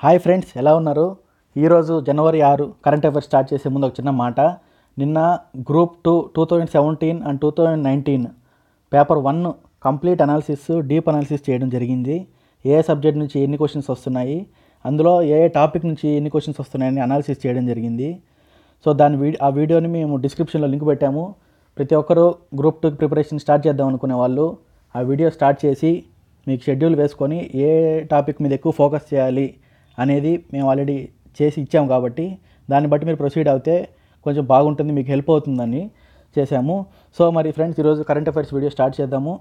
hi friends ఎలా ఉన్నారు ఈరోజు జనవరి ఆరు కరెంట్ అఫైర్స్ స్టార్ట్ చేసే ముందు ఒక చిన్న మాట నిన్న group two two thousand seventeen and two thousand nineteen paper one complete analysis deep analysis చేయడం జరిగింది ఏ సబ్జెక్ట్ నుంచి ఎన్ని క్వశ్చన్స్ వస్తున్నాయి అందులో ఏ ఏ టాపిక్ నుంచి ఎన్ని క్వశ్చన్స్ వస్తున్నాయని అనాలిసిస్ చేయడం జరిగింది సో దాని వీడియో ఆ వీడియోని మేము డిస్క్రిప్షన్లో లింక్ పెట్టాము ప్రతి ఒక్కరూ గ్రూప్ టూ ప్రిపరేషన్ స్టార్ట్ చేద్దాం అనుకునే వాళ్ళు ఆ వీడియో స్టార్ట్ చేసి మీకు షెడ్యూల్ వేసుకొని ఏ టాపిక్ మీద ఎక్కువ ఫోకస్ చేయాలి అనేది మేము ఆల్రెడీ చేసి ఇచ్చాము కాబట్టి దాన్ని బట్టి మీరు ప్రొసీడ్ అవుతే కొంచెం బాగుంటుంది మీకు హెల్ప్ అవుతుందని చేశాము సో మరి ఫ్రెండ్స్ ఈరోజు కరెంట్ అఫైర్స్ వీడియో స్టార్ట్ చేద్దాము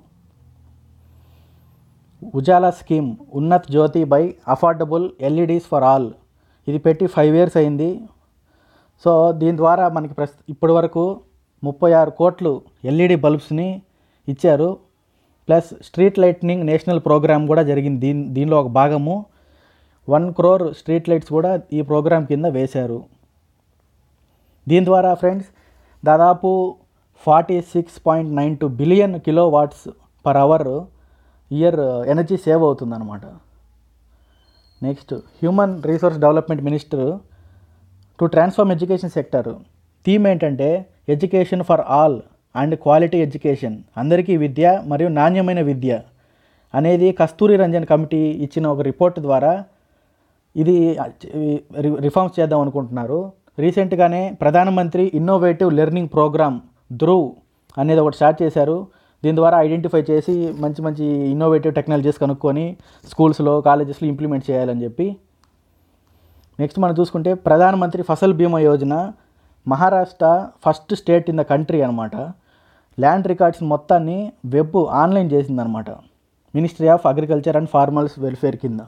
Ujala scheme Unnat Jyoti by affordable LEDs for all ఇది పెట్టి ఫైవ్ ఇయర్స్ అయింది సో దీని ద్వారా మనకి ప్రస్ ఇప్పటి వరకు ముప్పై ఆరు కోట్లు ఎల్ఈడి బల్బ్స్ని ఇచ్చారు plus street lightning national programme కూడా జరిగింది దీని దీనిలో ఒక భాగము వన్ క్రోర్ స్ట్రీట్ లైట్స్ కూడా ఈ ప్రోగ్రామ్ కింద వేశారు దీని ద్వారా ఫ్రెండ్స్ దాదాపు forty six point nine two billion kilo watts per hour year energy save అవుతుందన్నమాట next human resource development minister to transform education sector theme ఏంటంటే education for all and quality education అందరికీ విద్య మరియు నాణ్యమైన విద్య అనేది కస్తూరి రంజన్ కమిటీ ఇచ్చిన ఒక రిపోర్ట్ ద్వారా ఇది రి- రిఫార్మ్స్ చేద్దాం అనుకుంటున్నారు రీసెంట్గానే ప్రధానమంత్రి ఇన్నోవేటివ్ లెర్నింగ్ ప్రోగ్రామ్ ధ్రువ్ అనేది ఒకటి స్టార్ట్ చేశారు దీని ద్వారా ఐడెంటిఫై చేసి మంచి మంచి ఇన్నోవేటివ్ టెక్నాలజీస్ కనుక్కొని స్కూల్స్లో కాలేజెస్లో ఇంప్లిమెంట్ చేయాలని చెప్పి నెక్స్ట్ మనం చూసుకుంటే ప్రధానమంత్రి Fasal Bima Yojana Maharashtra first state in the country అనమాట ల్యాండ్ రికార్డ్స్ మొత్తాన్ని వెబ్ ఆన్లైన్ చేసిందనమాట ministry of agriculture and farmers welfare కింద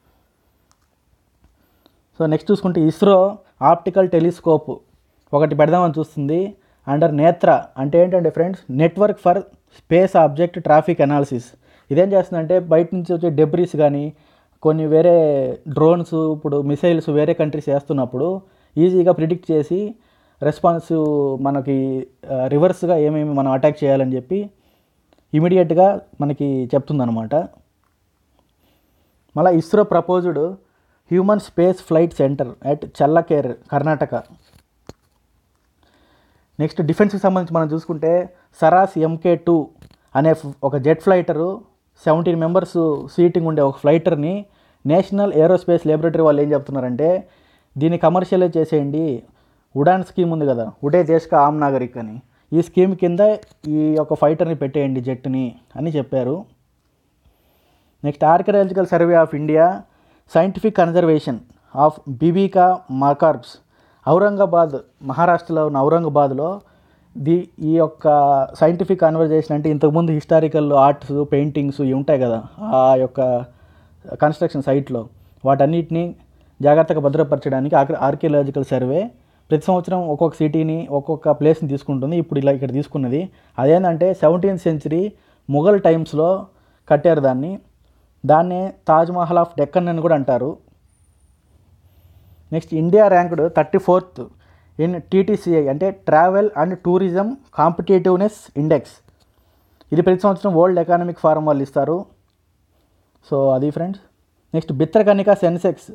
సో నెక్స్ట్ చూసుకుంటే ఇస్రో ఆప్టికల్ టెలిస్కోప్ ఒకటి పెడదామని చూస్తుంది అండర్ నేత్ర అంటే ఏంటంటే friends network for space object traffic analysis ఇదేం చేస్తుందంటే బయట నుంచి వచ్చే డెబ్రీస్ కానీ కొన్ని వేరే డ్రోన్స్ ఇప్పుడు మిసైల్స్ వేరే కంట్రీస్ వేస్తున్నప్పుడు ఈజీగా ప్రిడిక్ట్ చేసి రెస్పాన్స్ మనకి రివర్స్గా ఏమేమి మనం అటాక్ చేయాలని చెప్పి ఇమీడియట్గా మనకి చెప్తుందన్నమాట మళ్ళీ ISRO proposed human space flight centre at Challakere Karnataka next డిఫెన్స్కి సంబంధించి మనం చూసుకుంటే సరాస్ ఎంకే టూ అనే ఫ్- ఒక జెట్ ఫ్లైటరు సెవెంటీన్ మెంబర్స్ సీటింగ్ ఉండే ఒక ఫ్లైటర్ని నేషనల్ ఏరోస్పేస్ లేబొరేటరీ వాళ్ళు ఏం చెప్తున్నారంటే దీన్ని కమర్షియలైజ్ చేసేయండి ఉడాన్ స్కీమ్ ఉంది కదా ఉడే దేశ్ కా ఆమ్ నాగరిక్ అని ఈ స్కీమ్ కింద ఈ యొక్క ఫైటర్ని పెట్టేయండి జెట్ని అని చెప్పారు next archaeological survey of India scientific conservation of బిబికా మార్కార్బ్స్ ఔరంగాబాద్ మహారాష్ట్రలో ఉన్న ఔరంగాబాద్లో ది ఈ యొక్క సైంటిఫిక్ కన్వర్జేషన్ అంటే ఇంతకుముందు హిస్టారికల్ ఆర్ట్స్ పెయింటింగ్స్ ఇవి ఉంటాయి కదా ఆ యొక్క కన్స్ట్రక్షన్ సైట్లో వాటన్నిటిని జాగ్రత్తగా భద్రపరచడానికి ఆర్ ఆర్కియలాజికల్ సర్వే ప్రతి సంవత్సరం ఒక్కొక్క సిటీని ఒక్కొక్క ప్లేస్ని తీసుకుంటుంది ఇప్పుడు ఇలా ఇక్కడ తీసుకున్నది అదేంటంటే సెవెంటీన్త్ సెంచరీ మొఘల్ టైమ్స్లో కట్టారు దాన్ని దాన్నే తాజ్మహల్ ఆఫ్ డెక్కన్ అని కూడా అంటారు next India ranked thirty fourth in TTCI అంటే travel and tourism competitiveness index ఇది ప్రతి సంవత్సరం వరల్డ్ ఎకనామిక్ ఫారం వాళ్ళు ఇస్తారు సో అది ఫ్రెండ్స్ నెక్స్ట్ బిత్రకనిక సెన్సెక్స్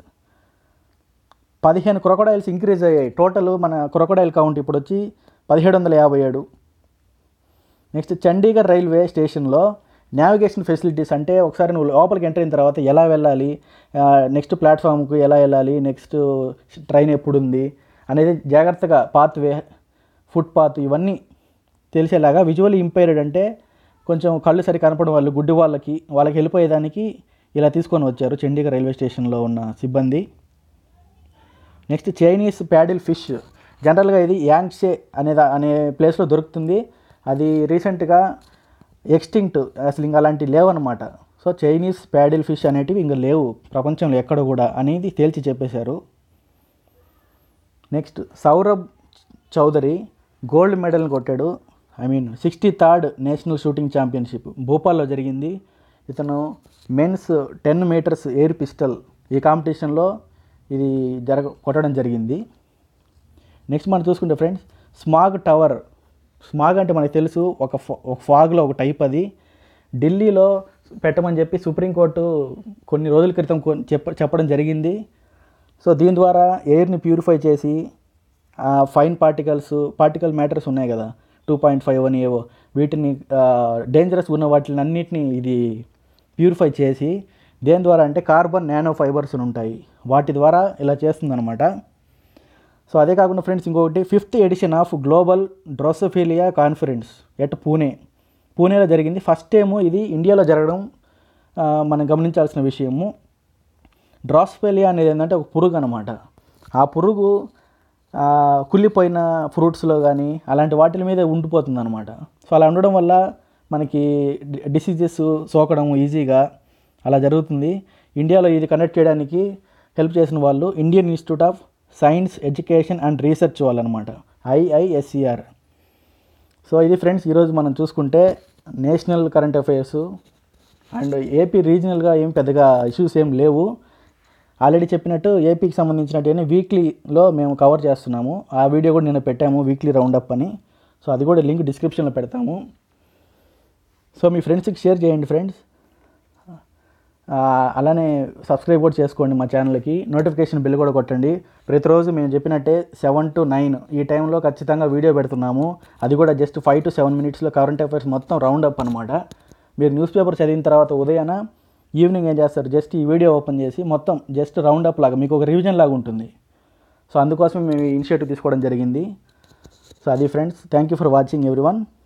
పదిహేను క్రొకడైల్స్ ఇంక్రీజ్ అయ్యాయి టోటల్ మన క్రొకడైల్ కౌంట్ ఇప్పుడు వచ్చి పదిహేడు వందల యాభై ఏడు నెక్స్ట్ చండీగఢ్ రైల్వే స్టేషన్లో నావిగేషన్ ఫెసిలిటీస్ అంటే ఒకసారి నువ్వు లోపలికి ఎంటర్ అయిన తర్వాత ఎలా వెళ్ళాలి నెక్స్ట్ ప్లాట్ఫామ్కు ఎలా వెళ్ళాలి నెక్స్ట్ ట్రైన్ ఎప్పుడు ఉంది అనేది జాగ్రత్తగా పాత్ వే ఫుట్ పాత్ ఇవన్నీ తెలిసేలాగా విజువల్ ఇంపైర్డ్ అంటే కొంచెం కళ్ళు సరి కనపడం వాళ్ళు గుడ్డి వాళ్ళకి వాళ్ళకి వెళ్ళిపోయేదానికి ఇలా తీసుకొని వచ్చారు చండీగఢ్ రైల్వే స్టేషన్లో ఉన్న సిబ్బంది నెక్స్ట్ చైనీస్ ప్యాడిల్ ఫిష్ జనరల్గా ఇది యాంగ్షే అనే దా- అనే ప్లేస్లో దొరుకుతుంది అది రీసెంట్గా ఎక్స్టింక్ట్ అసలు ఇంకా అలాంటివి లేవన్నమాట సో చైనీస్ ప్యాడిల్ ఫిష్ అనేటివి ఇంకా లేవు ప్రపంచంలో ఎక్కడ కూడా అనేది తేల్చి చెప్పేశారు నెక్స్ట్ సౌరభ్ చౌదరి గోల్డ్ మెడల్ని కొట్టాడు I mean sixty third national shooting championship భోపాల్లో జరిగింది ఇతను men's ten meters air pistol ఈ కాంపిటీషన్లో ఇది జరగ కొట్టడం జరిగింది నెక్స్ట్ మనం చూసుకుంటే ఫ్రెండ్స్ స్మాగ్ టవర్ స్మాగ్ అంటే మనకు తెలుసు ఒక ఫా- ఒక ఫాగ్లో ఒక టైప్ అది ఢిల్లీలో పెట్టమని చెప్పి సుప్రీంకోర్టు కొన్ని రోజుల క్రితం కొన్- చెప్ప చెప్పడం జరిగింది సో దీని ద్వారా ఎయిర్ని ప్యూరిఫై చేసి ఫైన్ పార్టికల్స్ పార్టికల్ మ్యాటర్స్ ఉన్నాయి కదా టూ పాయింట్ ఫైవ్ అని ఏవో వీటిని డేంజరస్ ఉన్న వాటిని అన్నిటిని ఇది ప్యూరిఫై చేసి దేని ద్వారా అంటే కార్బన్ నానో ఫైబర్స్ ఉంటాయి వాటి ద్వారా ఇలా చేస్తుందన్నమాట సో అదే కాకుండా ఫ్రెండ్స్ ఇంకొకటి fifth edition of global drosophila conference at Pune పూణేలో జరిగింది ఫస్ట్ టైము ఇది ఇండియాలో జరగడం ఆ, మనం గమనించాల్సిన విషయము డ్రాస్పేలియా అనేది ఏంటంటే ఒక పురుగు అనమాట ఆ పురుగు ఆ, కుళ్ళిపోయిన ఫ్రూట్స్లో కానీ అలాంటి వాటి మీద ఉండిపోతుంది అనమాట సో అలా ఉండడం వల్ల మనకి డిసీజెస్ సోకడం ఈజీగా అలా జరుగుతుంది ఇండియాలో ఇది కండక్ట్ చేయడానికి హెల్ప్ చేసిన వాళ్ళు Indian institute of science education and research వాళ్ళు అనమాట ఐఐఎస్సిఆర్ సో ఇది ఫ్రెండ్స్ ఈరోజు మనం చూసుకుంటే national current affairs and AP రీజనల్గా ఏం పెద్దగా ఇష్యూస్ ఏం లేవు ఆల్రెడీ చెప్పినట్టు ఏపీకి సంబంధించినట్టు వీక్లీలో మేము కవర్ చేస్తున్నాము ఆ వీడియో కూడా నిన్న పెట్టాము వీక్లీ రౌండప్ అని సో అది కూడా లింక్ డిస్క్రిప్షన్లో పెడతాము సో మీ ఫ్రెండ్స్కి షేర్ చేయండి ఫ్రెండ్స్ ఆ, అలానే సబ్స్క్రైబ్ కూడా చేసుకోండి మా ఛానల్కి నోటిఫికేషన్ బిల్ కూడా కొట్టండి ప్రతిరోజు మేము చెప్పినట్టే సెవెన్ టు నైన్ ఈ టైంలో ఖచ్చితంగా వీడియో పెడుతున్నాము అది కూడా జస్ట్ ఫైవ్ టు సెవెన్ మినిట్స్లో కరెంట్ అఫైర్స్ మొత్తం రౌండ్ అప్ అనమాట మీరు న్యూస్ పేపర్ చదివిన తర్వాత ఉదయాన ఈవినింగ్ ఏం చేస్తారు జస్ట్ ఈ వీడియో ఓపెన్ చేసి మొత్తం జస్ట్ రౌండ్ అప్ లాగా మీకు ఒక రివిజన్ లాగా ఉంటుంది సో అందుకోసం మేము ఇనిషియేటివ్ తీసుకోవడం జరిగింది సో అది friends thank you for watching every